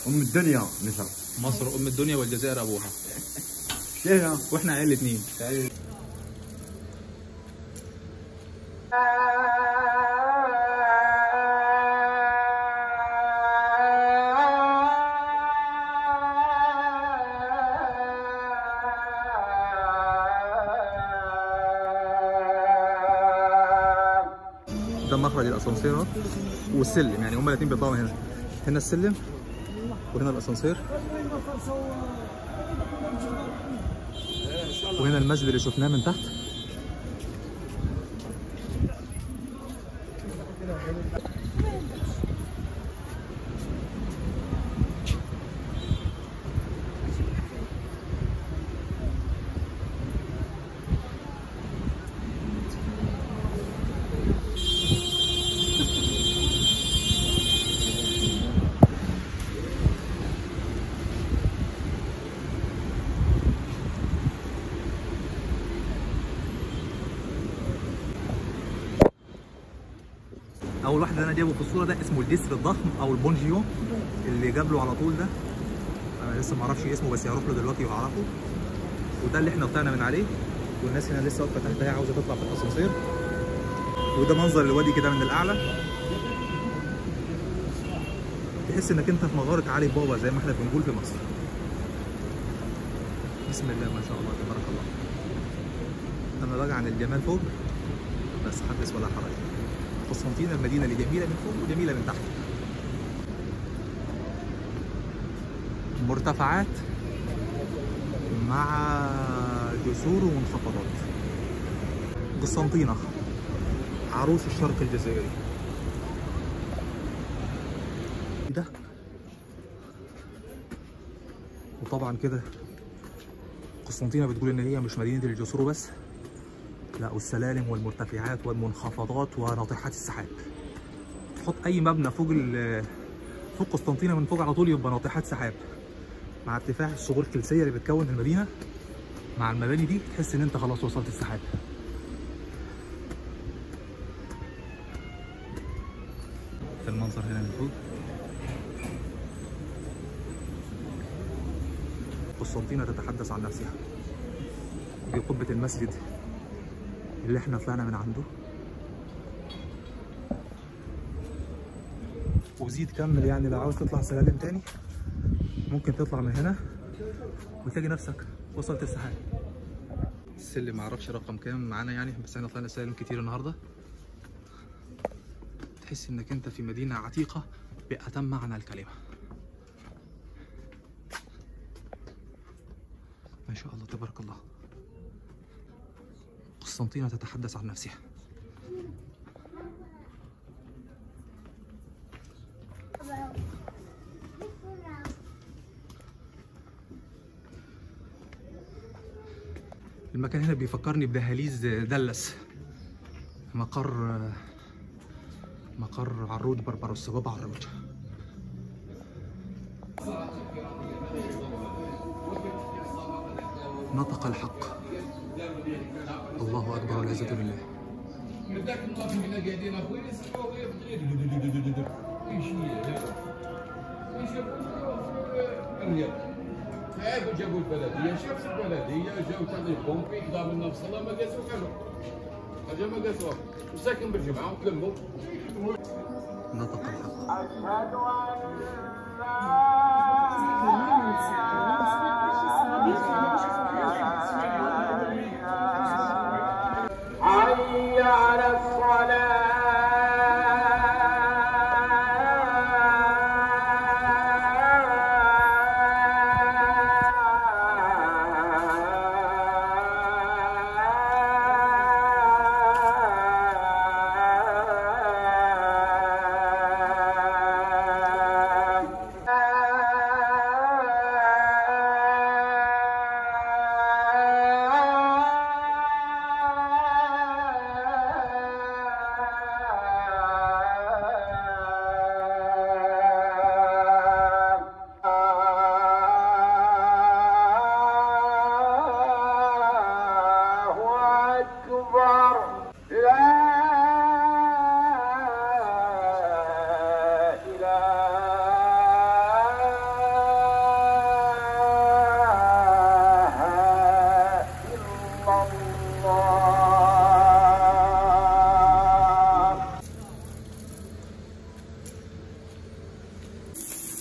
ام الدنيا مصر مصر ام الدنيا والجزائر ابوها شيها واحنا عيال الاثنين ده مخرج الاسانسير اهو والسلم يعني هما الاثنين بيطلعوا هنا هنا السلم وهنا الاسانسير وهنا المسجد اللي شفناه من تحت اول واحد اللي انا جايبه في الصوره ده اسمه الجسر الضخم او البونجيو اللي جاب له على طول ده انا لسه ما اعرفش اسمه بس هروح له دلوقتي وهعرفه وده اللي احنا طلعنا من عليه والناس هنا لسه واقفه تحت هي عاوزه تطلع في الاسانسير وده منظر الوادي كده من الاعلى تحس انك انت في مغاره علي بابا زي ما احنا بنقول في مصر بسم الله ما شاء الله تبارك الله اما بقى عن الجمال فوق بس حدث ولا حرج قسنطينة المدينة اللي جميلة من فوق وجميلة من تحت مرتفعات مع جسور ومنخفضات قسنطينة عروس الشرق الجزائري ده وطبعا كده قسنطينة بتقول ان هي مش مدينة الجسور بس لا والسلالم والمرتفعات والمنخفضات وناطحات السحاب تحط اي مبنى فوق ال- فوق قسطنطينه من فوق على طول يبقى ناطحات سحاب مع ارتفاع الصخور الكلسيه اللي بتكون المدينه مع المباني دي تحس ان انت خلاص وصلت السحاب المنظر هنا من فوق قسطنطينه تتحدث عن نفسها دي قبه المسجد اللي احنا طلعنا من عنده وزيد كمل يعني لو عاوز تطلع سلالم تاني ممكن تطلع من هنا وتلاقي نفسك وصلت السحاب السلم معرفش رقم كام معانا يعني بس احنا طلعنا سلالم كتير النهارده تحس انك انت في مدينه عتيقه بأتم معنى الكلمه ما شاء الله تبارك الله قسطنطينة تتحدث عن نفسها المكان هنا بيفكرني بدهاليز دلس مقر مقر عروض بربروس بابا عروض نطق الحق الله اكبر والعزة لله من ذاك النهار كنا قاعدين اخويا يسمعوا غير يمشي الرياض هاك جابوا البلديه شافت البلديه جاو تاعي بومبي كدا من نفس الله ما قاسوا حاجه حاجه ما قاسوها وساكن بالجمعه وتلموا نطق الحق حي على الصلاة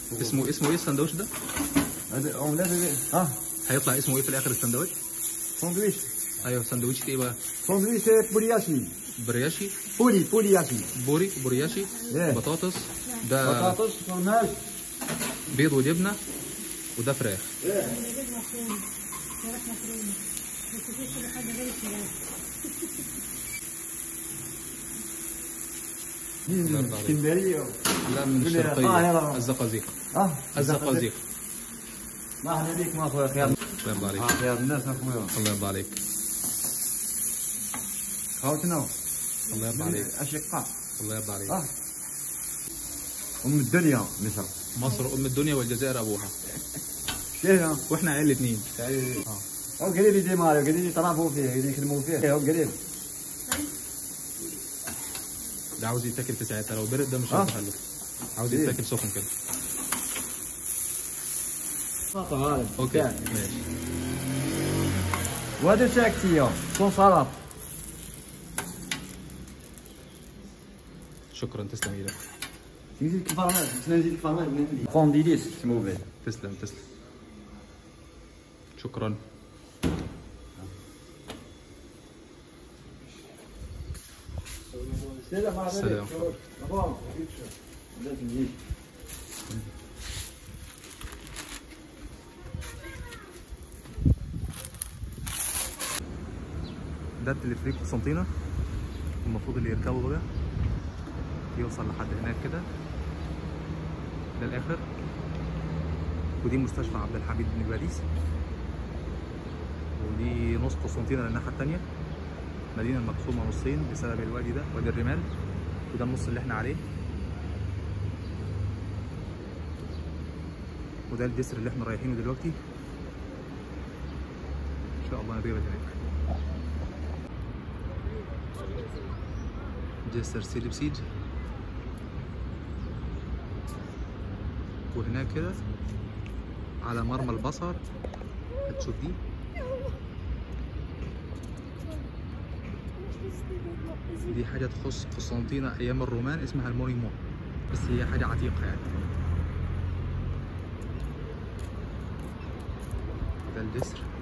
اسمه اسمه ايه السندوتش ده؟ هذا اومليت هذا- ها هيطلع اسمه ايه في الاخر السندوتش؟ ساندويش ايوه سندوتش ايه بقى؟ ساندويش بورياشي برياشي بوري بورياشي بوري بورياشي إيه. بطاطس ده بطاطس فرماج بيض وجبنه وده فراخ اسكندريه لا من قول لي القاهرة. الشرقيه الزقازيق اه الزقازيق ما احنا بيك ما اخويا خير الله يرضى عليك خير الناس اخويا الله يرضى عليك خوتنا الله يرضى عليك اشقاء الله يرضى عليك اه ام الدنيا مصر مصر ام الدنيا والجزائر ابوها شيء واحنا عيال الاثنين او قريب يجي مالو قريب يطرفوا فيه قريب يخدموا فيه او قريب ده عاوز يتاكل في ساعتها لو برد ده مش آه. هيبقى حلو عاوز إيه. يتاكل سخن كده هذا اوكي ماشي وهذا ساكتية كون سلطة شكرا تسلم ايدك نزيد الفرماج نزيد الفرماج كونديليس اسمه به تسلم تسلم شكرا السلام. ده التلفريك قسنطينة المفروض اللي يركبه بقى يوصل لحد هناك كده للآخر ودي مستشفى عبد الحميد بن باريس ودي نص قسنطينة للناحية التانية مدينة مقسومة نصين بسبب الوادي ده وادي الرمال وده النص اللي احنا عليه وده الجسر اللي احنا رايحينه دلوقتي ان شاء الله نتقابل هناك جسر سيدي بسيج وهناك كده على مرمى البصر هتشوف دي دي حاجة تخص قسنطينة أيام الرومان اسمها المونيمون بس هي حاجة عتيقة يعني ده الجسر